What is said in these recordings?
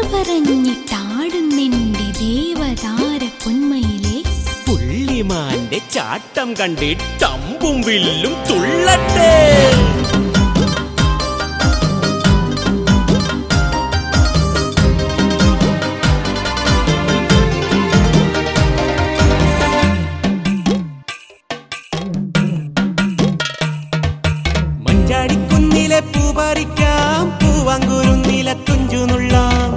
പറഞ്ഞിട്ടാടുന്നെന്റെ ദേവതാര പൊന്മയിലെ പുള്ളിമാന്റെ ചാട്ടം കണ്ടിട്ടമ്പും വില്ലും തുള്ളട്ടെ മഞ്ചാടിക്കുന്നിലെ പൂ പറിക്കാം പൂവാങ്കുരുന്നിലെ തുഞ്ചുനുള്ളാം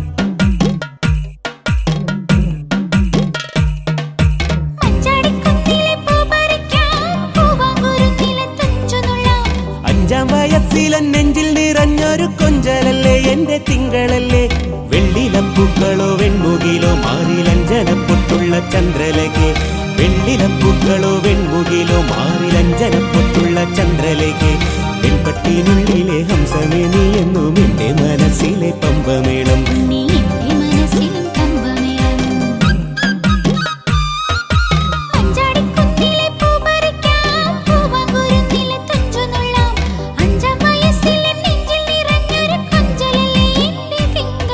മഞ്ചാടിക്കുന്നിലെ പൂ പറിക്കാം, പൂവാങ്കുരുന്നിലെ തുഞ്ചുനുള്ളാം. അഞ്ചാം വയസ്സിലെ നെഞ്ചിൽ നിറഞ്ഞൊരു കൊഞ്ചലല്ലേ എന്റെ തിങ്കളല്ലേ വെള്ളിലപ്പൂക്കളോ വെൺമുകിലോ മാറിലഞ്ചനപ്പൊട്ടുള്ള ചന്ദ്രലകെ വെള്ളിലപ്പൂക്കളോ വെൺമുകിലോ മാറിലഞ്ചനപ്പൊട്ടുള്ള ചന്ദ്രലകെ പെൺപട്ടിനുള്ളിലെ ഹംസമേ നീ എന്നും എന്റെ മനസ്സിലെ പമ്പമേളം നീ എന്റെ മനസ്സിലും കമ്പമേളം. മഞ്ചാടിക്കുന്നിലെ പൂ പറിക്കാം, പൂവാങ്കുരുന്നിലെ തുഞ്ചുനുള്ളാം. അഞ്ചാം വയസ്സിലെ നെഞ്ചിൽ നിറഞ്ഞൊരു കൊഞ്ചലല്ലേ എന്റെ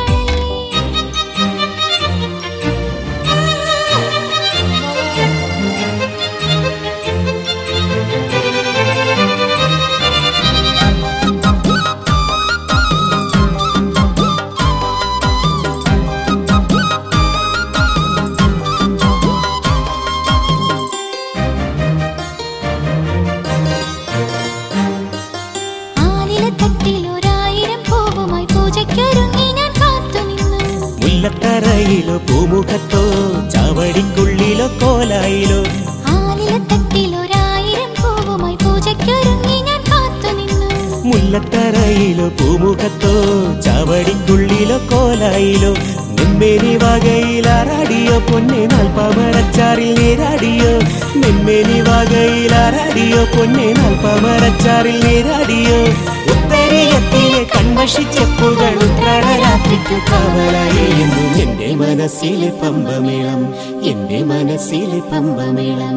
ആലിലത്തട്ടിൽ ഒരായിരം പൂവുമായി പൂജയ്ക്കൊരുങ്ങി ഞാൻ കാത്തുനിന്നു മുല്ലത്തറയിലോ പൂമുഖത്തോ ചാവടിക്കുള്ളിലോ കോലായിലോ ആലിലത്തട്ടിൽ ഒരായിരം പൂവുമായി പൂജയ്ക്കൊരുങ്ങി ഞാൻ കാത്തുനിന്നു മുല്ലത്തറയിലോ പൂമുഖത്തോ ചാവടിക്കുള്ളിലോ കോലായിലോ നെമ്മേനി വകയിലാറാടിയോ പൊന്നെ നാൽപ്പമരച്ചാറിൽ നീരാടിയോ നെമ്മേനി വകയിലാറാടിയോ പൊന്നെ നാൽപ്പമരച്ചാറിൽ നീരാടിയോ ഉത്തരീയത്തിലെ കൺവശിച്ചപ്പുകൾ ഉത്രാടരാത്രിക്കു കാവലായി എന്നും എന്റെ മനസ്സിലെ പമ്പമേളം എന്റെ മനസ്സിലെ പമ്പമേളം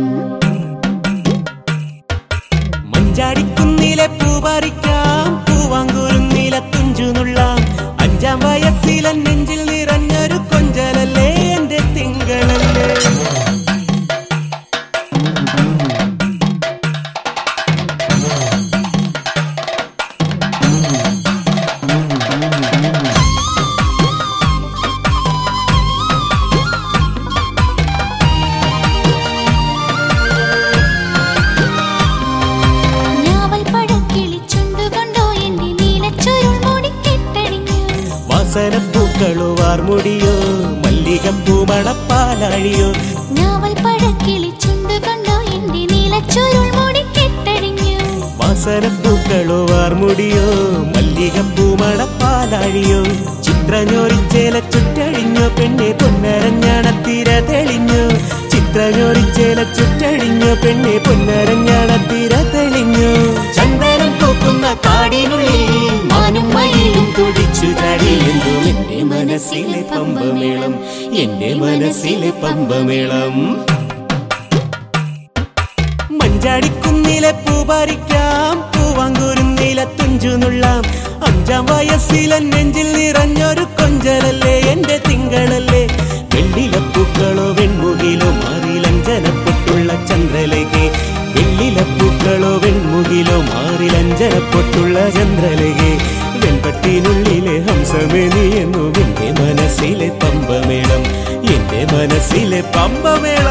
മഞ്ചാടിക്കുന്നിലെ പൂ പറിക്കാം പൂവാങ്കുരുന്നിലെ തുഞ്ചുനുള്ളാം അഞ്ചാം വയസ്സിലെ നെഞ്ചിൽ നിറഞ്ഞൊരു കൊഞ്ചലല്ലേ എന്റെ തിങ്കളല്ലേ ഞാവൽ പഴക്കിളിച്ചുണ്ടുകൊണ്ടോ എന്റെ നീലച്ചുരുൾ മൂടിക്കെട്ടണിഞ്ഞു വാസനപ്പൂക്കളോ വാർമുടിയോ മല്ലികപ്പൂ മണപ്പാലാഴിയോ ഞാവൽ പഴക്കിളിച്ചുണ്ടുകൊണ്ടോ എന്റെ നീലച്ചുരുൾ മൂടിക്കെട്ടണിഞ്ഞു വാസനപ്പൂക്കളോ വാർമുടിയോ മല്ലികപ്പൂ മണപ്പാലാഴിയോ ചിത്രഞ്ഞോറിച്ചേല ചുറ്റഴിഞ്ഞോ പെണ്ണെ പൊന്നരഞ്ഞാണത്തിര തെളിഞ്ഞു ചിത്രഞ്ഞോറിച്ചേല ചുറ്റഴിഞ്ഞോ പെണ്ണെ പൊന്നരഞ്ഞാണത്തിര തെളിഞ്ഞു ചന്ദനം പൂക്കുന്ന കാടിനുള്ളിൽ മാനും മയിലും തുടിച്ചു ചടിയുന്നു എന്റെ മനസ്സിലെ പമ്പമേളം എന്റെ മനസ്സിലെ പമ്പമേളം മഞ്ചാടിക്കുന്നിലെ പൂ പറിക്കാം പൂവാങ്കുരുന്നിലെ തുഞ്ചുനുള്ളാം അഞ്ചാം വയസ്സിലെ നെഞ്ചിൽ നിറഞ്ഞൊരു കൊഞ്ചലല്ലേ എന്റെ തിങ്കളല്ലേ വെള്ളിലപ്പൂക്കളോ വെൺമുകിലോ മാറിലഞ്ചനപ്പൊട്ടുള്ള ചന്ദ്രലകെ വെള്ളിലപ്പൂക്കളോ വെൺമുകിലോ മാറിലഞ്ചനപ്പൊട്ടുള്ള ചന്ദ്രലകെ വെൺപട്ടിനുള്ളിലെ ഹംസമേ നീ എന്നും എന്റെ മനസ്സിലെ പമ്പമേളം എന്റെ മനസ്സിലെ പമ്പമേളം